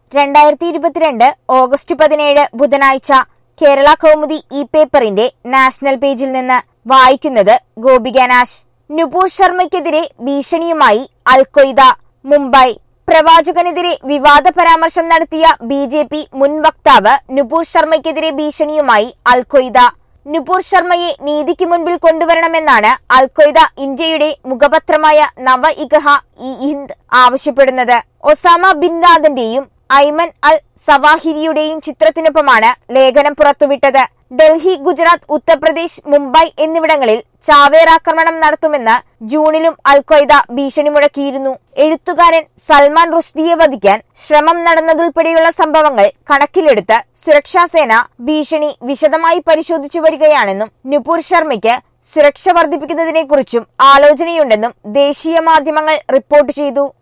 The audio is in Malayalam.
രണ്ടായിരത്തി ഇരുപത്തിരണ്ട് ഓഗസ്റ്റ് പതിനേഴ് ബുധനാഴ്ച കേരള കൗമുദി ഇ പേപ്പറിന്റെ നാഷണൽ പേജിൽ നിന്ന് വായിക്കുന്നത് ഗോപിക നാശ് നുപൂർ ശർമ്മയ്ക്കെതിരെ ഭീഷണിയുമായി അൽക്കൊയ്ദ മുംബൈ പ്രവാചകനെതിരെ വിവാദ പരാമർശം നടത്തിയ ബി ജെ പി മുൻ വക്താവ് നുപൂർ ശർമ്മയ്ക്കെതിരെ ഭീഷണിയുമായി അൽക്കൊയ്ദ നുപൂർ ശർമ്മയെ നീതിക്ക് മുൻപിൽ കൊണ്ടുവരണമെന്നാണ് അൽക്കൊയ്ദ ഇന്ത്യയുടെ മുഖപത്രമായ നവ ഇഗഹ ഇ ഹിന്ദ് ആവശ്യപ്പെടുന്നത് ഒസാമ ബിൻ ലാദന്റെയും ഐമൻ അൽ സവാഹിരിയുടെയും ചിത്രത്തിനൊപ്പമാണ് ലേഖനം പുറത്തുവിട്ടത് ഡൽഹി ഗുജറാത്ത് ഉത്തർപ്രദേശ് മുംബൈ എന്നിവിടങ്ങളിൽ ചാവേർ ആക്രമണം നടത്തുമെന്ന് ജൂണിലും അൽഖ്വയ്ദ ഭീഷണി മുഴക്കിയിരുന്നു എഴുത്തുകാരൻ സൽമാൻ റുഷ്ദിയെ വധിക്കാൻ ശ്രമം നടന്നതുൾപ്പെടെയുള്ള സംഭവങ്ങൾ കണക്കിലെടുത്ത് സുരക്ഷാസേന ഭീഷണി വിശദമായി പരിശോധിച്ചു വരികയാണെന്നും നുപൂർ ശർമ്മയ്ക്ക് സുരക്ഷ വർദ്ധിപ്പിക്കുന്നതിനെക്കുറിച്ചും ആലോചനയുണ്ടെന്നും ദേശീയ മാധ്യമങ്ങൾ റിപ്പോർട്ട് ചെയ്തു